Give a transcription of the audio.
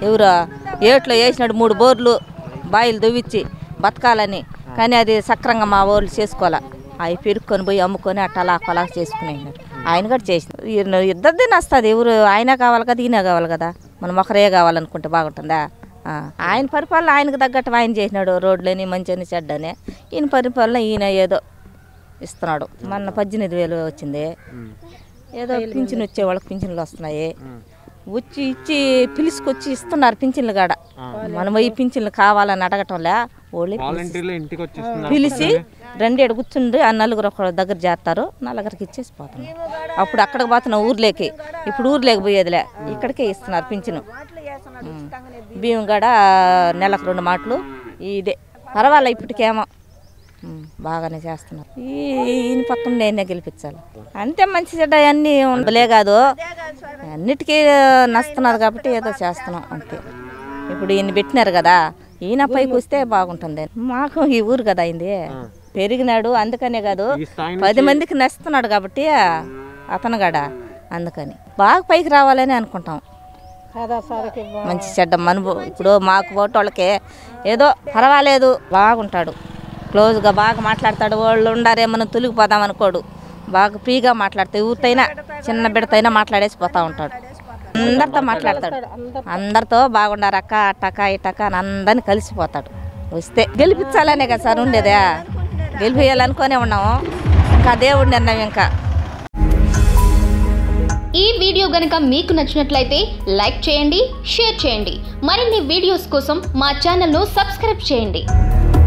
ఎవరు ఏట్లో వేసినాడు మూడు బోర్లు బాయిలు దువ్విచ్చి బతకాలని కానీ అది సక్రంగా మా ఊళ్ళు చేసుకోవాలా అవి పెరుక్కొని పోయి అమ్ముకొని అట్లా అలా పొలా చేసుకునేసినాడు ఆయన కూడా చేసిన ఇద్దరిదే నస్తుంది ఎవరు ఆయన కావాలి కదా ఈయన కావాలి కదా మనం ఒకరే కావాలనుకుంటే బాగుంటుందా ఆ, ఆయన పరిపాలన ఆయనకు తగ్గట్టు ఆయన చేసినాడు రోడ్లని మంచిని చెడ్డని ఈయన పరిపాలన ఈయన ఏదో ఇస్తున్నాడు మొన్న పద్దెనిమిది వేలు వచ్చింది ఏదో పింఛన్ వచ్చే వాళ్ళకి పింఛన్లు వస్తున్నాయి వచ్చి ఇచ్చి పిలుచుకొచ్చి ఇస్తున్నారు పింఛన్లు కాడ మనం ఈ పింఛన్లు కావాలని అడగటంలే ఓళ్ళే వాలంటీర్లు ఇంటికి వచ్చేస్తున్నారు పిలిచి రెండేడు కూర్చుండి ఆ నలుగురు ఒక దగ్గర చేస్తారు నలుగురికి ఇచ్చేసి పోతున్నాం అప్పుడు అక్కడికి పోతున్నాం ఊర్లోకి ఇప్పుడు ఊర్లోకి పోయేదిలే ఇక్కడికే ఇస్తున్నారు పింఛను ఉం. బియ్యం కాడ నెలకు రెండు మాటలు ఇదే పర్వాలే ఇప్పటికేమో ఉం, బాగానే చేస్తున్నారు ఈ ఈయన పక్కన నేనే గెలిపించాలి అంతే మంచి చెడ్డ అన్నీ ఉండలే కాదు అన్నిటికీ నస్తున్నారు కాబట్టి ఏదో చేస్తున్నాం అంతే ఇప్పుడు ఈయన పెట్టినారు కదా ఈయన పైకి వస్తే బాగుంటుంది మాకు ఈ ఊరు కదా అయింది పెరిగినాడు అందుకనే కాదు ఈ స్థాయి పది మందికి నస్తున్నాడు కాబట్టి అతను గడ అందుకని బాగా పైకి రావాలని అనుకుంటాం మంచి చెడ్డ మనుభు ఇప్పుడు మాకు పోటోళ్ళకి ఏదో పర్వాలేదు బాగుంటాడు క్లోజ్గా బాగా మాట్లాడతాడు వాళ్ళు ఉండారేమో తొలిగిపోదాం అనుకోడు బాగా ఫ్రీగా మాట్లాడితే ఊరితైనా చిన్న బిడ్డతైనా మాట్లాడేసి పోతా ఉంటాడు అందరితో మాట్లాడతాడు అందరితో బాగుండారు అక్క అట్టక ఇట్టక అని అందరిని కలిసిపోతాడు వస్తే గెలిపించాలనే కదా సార్ ఉండేదే గెలిపించాలనుకునే ఉన్నాము ఇంకా దేవుడిని అన్నాం ఇంకా ఈ వీడియో గనుక మీకు నచ్చినట్లయితే లైక్ చేయండి షేర్ చేయండి మరిన్ని వీడియోస్ కోసం మా ఛానల్ను సబ్స్క్రైబ్ చేయండి